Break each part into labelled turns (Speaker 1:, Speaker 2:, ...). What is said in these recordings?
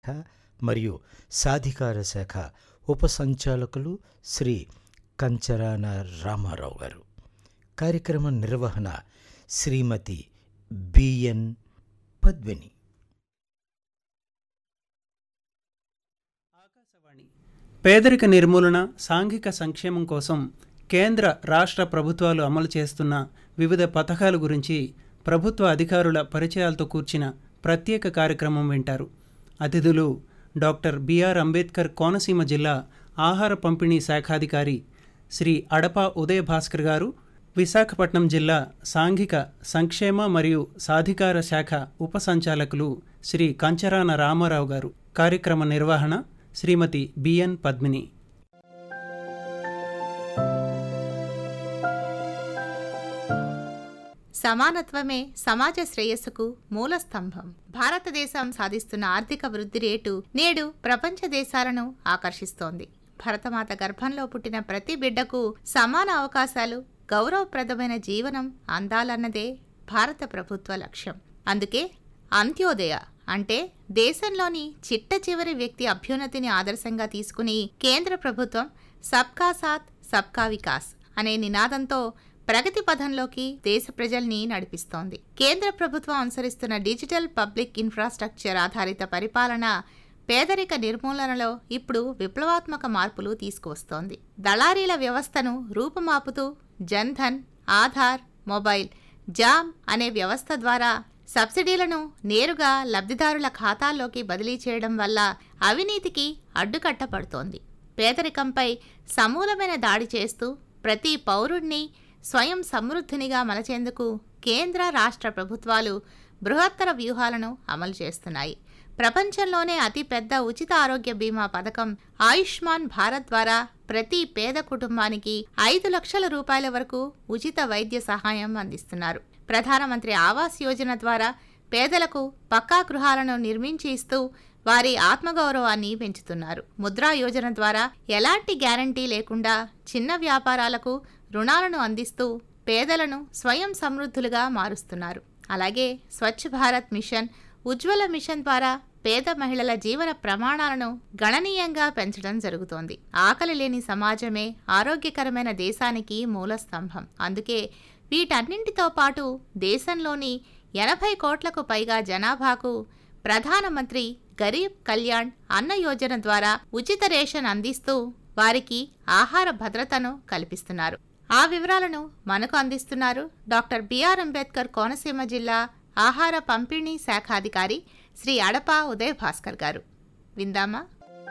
Speaker 1: మరియు సాధికార శాఖ ఉప సంచాలకులు శ్రీ కంచరాన రామారావు గారు కార్యక్రమ నిర్వహణ శ్రీమతి బిఎన్ పద్మిని
Speaker 2: ఆకాశవాణి పేదరిక నిర్మూలన సాంఘిక సంక్షేమం కోసం కేంద్ర రాష్ట్ర ప్రభుత్వాలు అమలు చేస్తున్న వివిధ పథకాల గురించి ప్రభుత్వ అధికారుల పరిచయాలతో కూర్చిన ప్రత్యేక కార్యక్రమం వింటారు అతిథులు డాక్టర్ బిఆర్ అంబేద్కర్ కోనసీమ జిల్లా ఆహార పంపిణీ శాఖాధికారి శ్రీ అడప ఉదయ భాస్కర్ గారు విశాఖపట్నం జిల్లా సాంఘిక సంక్షేమ మరియు సాధికార శాఖ ఉప సంచాలకులు శ్రీ కంచరాన రామారావు గారు కార్యక్రమ నిర్వహణ శ్రీమతి బిఎన్ పద్మిని
Speaker 3: సమానత్వమే సమాజ శ్రేయస్సుకు మూల స్తంభం భారతదేశం సాధిస్తున్న ఆర్థిక వృద్ధి రేటు నేడు ప్రపంచ దేశాలను ఆకర్షిస్తోంది భరతమాత గర్భంలో పుట్టిన ప్రతి బిడ్డకు సమాన అవకాశాలు గౌరవప్రదమైన జీవనం అందాలన్నదే భారత ప్రభుత్వ లక్ష్యం అందుకే అంత్యోదయ అంటే దేశంలోని చిట్ట చివరి వ్యక్తి అభ్యున్నతిని ఆదర్శంగా తీసుకుని కేంద్ర ప్రభుత్వం సబ్కా సాత్ సబ్కా వికాస్ అనే నినాదంతో ప్రగతి పథంలోకి దేశ ప్రజల్ని నడిపిస్తోంది కేంద్ర ప్రభుత్వం అనుసరిస్తున్న డిజిటల్ పబ్లిక్ ఇన్ఫ్రాస్ట్రక్చర్ ఆధారిత పరిపాలన పేదరిక నిర్మూలనలో ఇప్పుడు విప్లవాత్మక మార్పులు తీసుకువస్తోంది దళారీల వ్యవస్థను రూపుమాపుతూ జన్ధన్ ఆధార్ మొబైల్ జామ్ అనే వ్యవస్థ ద్వారా సబ్సిడీలను నేరుగా లబ్ధిదారుల ఖాతాల్లోకి బదిలీ చేయడం వల్ల అవినీతికి అడ్డుకట్టపడుతోంది పేదరికంపై సమూలమైన దాడి చేస్తూ ప్రతి పౌరుణ్ణి స్వయం సమృద్ధినిగా మలచేందుకు కేంద్ర రాష్ట్ర ప్రభుత్వాలు బృహత్తర వ్యూహాలను అమలు చేస్తున్నాయి ప్రపంచంలోనే అతిపెద్ద ఉచిత ఆరోగ్య బీమా పథకం ఆయుష్మాన్ భారత్ ద్వారా ప్రతి పేద కుటుంబానికి ఐదు లక్షల రూపాయల వరకు ఉచిత వైద్య సహాయం అందిస్తున్నారు ప్రధానమంత్రి ఆవాస్ యోజన ద్వారా పేదలకు పక్కా గృహాలను నిర్మించి ఇస్తూ వారి ఆత్మగౌరవాన్ని పెంచుతున్నారు ముద్రా యోజన ద్వారా ఎలాంటి గ్యారంటీ లేకుండా చిన్న వ్యాపారాలకు రుణాలను అందిస్తూ పేదలను స్వయం సమృద్ధులుగా మారుస్తున్నారు అలాగే స్వచ్ఛ భారత్ మిషన్ ఉజ్వల మిషన్ ద్వారా పేద మహిళల జీవన ప్రమాణాలను గణనీయంగా పెంచడం జరుగుతోంది ఆకలి లేని సమాజమే ఆరోగ్యకరమైన దేశానికి మూల స్తంభం అందుకే వీటన్నింటితో పాటు దేశంలోని ఎనభై కోట్లకు పైగా జనాభాకు ప్రధానమంత్రి గరీబ్ కళ్యాణ్ అన్న యోజన ద్వారా ఉచిత రేషన్ అందిస్తూ వారికి ఆహార భద్రతను కల్పిస్తున్నారు ఆ వివరాలను మనకు అందిస్తున్నారు డాక్టర్ బిఆర్ అంబేద్కర్ కోనసీమ జిల్లా ఆహార పంపిణీ శాఖాధికారి శ్రీ అడప ఉదయ్ భాస్కర్ గారు విందామా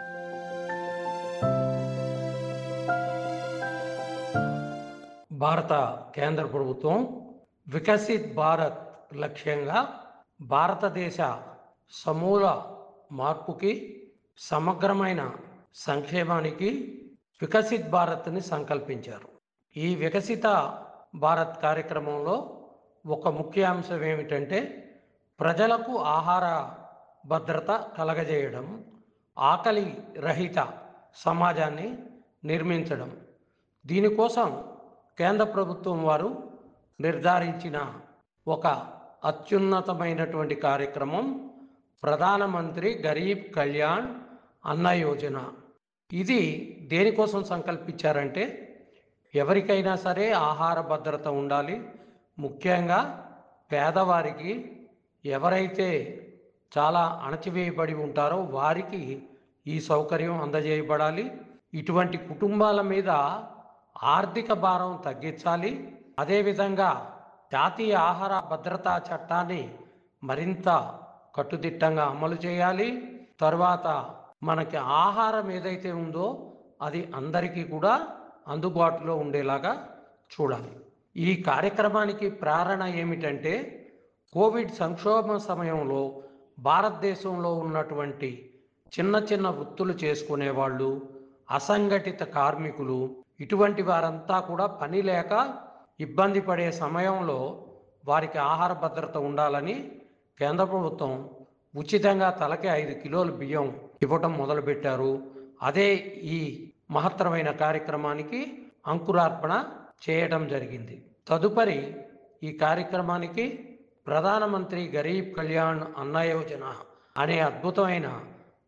Speaker 4: భారత కేంద్ర ప్రభుత్వం వికసిత్ భారత్ లక్ష్యంగా భారతదేశ సమూల మార్పుకి సమగ్రమైన సంక్షేమానికి వికసిత్ భారత్ని సంకల్పించారు ఈ వికసిత భారత్ కార్యక్రమంలో ఒక ముఖ్య అంశం ఏమిటంటే ప్రజలకు ఆహార భద్రత కలగజేయడం ఆకలి రహిత సమాజాన్ని నిర్మించడం దీనికోసం కేంద్ర ప్రభుత్వం వారు నిర్ధారించిన ఒక అత్యున్నతమైనటువంటి కార్యక్రమం ప్రధానమంత్రి గరీబ్ కళ్యాణ్ అన్న యోజన ఇది దేనికోసం సంకల్పించారంటే ఎవరికైనా సరే ఆహార భద్రత ఉండాలి ముఖ్యంగా పేదవారికి ఎవరైతే చాలా అణచివేయబడి ఉంటారో వారికి ఈ సౌకర్యం అందజేయబడాలి ఇటువంటి కుటుంబాల మీద ఆర్థిక భారం తగ్గించాలి అదేవిధంగా జాతీయ ఆహార భద్రతా చట్టాన్ని మరింత కట్టుదిట్టంగా అమలు చేయాలి తర్వాత మనకి ఆహారం ఏదైతే ఉందో అది అందరికీ కూడా అందుబాటులో ఉండేలాగా చూడాలి ఈ కార్యక్రమానికి ప్రేరణ ఏమిటంటే కోవిడ్ సంక్షోభం సమయంలో భారతదేశంలో ఉన్నటువంటి చిన్న చిన్న వృత్తులు చేసుకునే వాళ్ళు అసంఘటిత కార్మికులు ఇటువంటి వారంతా కూడా పని లేక ఇబ్బంది పడే సమయంలో వారికి ఆహార భద్రత ఉండాలని కేంద్ర ప్రభుత్వం ఉచితంగా తలకి ఐదు కిలోల బియ్యం ఇవ్వటం మొదలుపెట్టారు అదే ఈ మహత్తరమైన కార్యక్రమానికి అంకురార్పణ చేయడం జరిగింది తదుపరి ఈ కార్యక్రమానికి ప్రధానమంత్రి గరీబ్ కళ్యాణ్ అన్న యోజన అనే అద్భుతమైన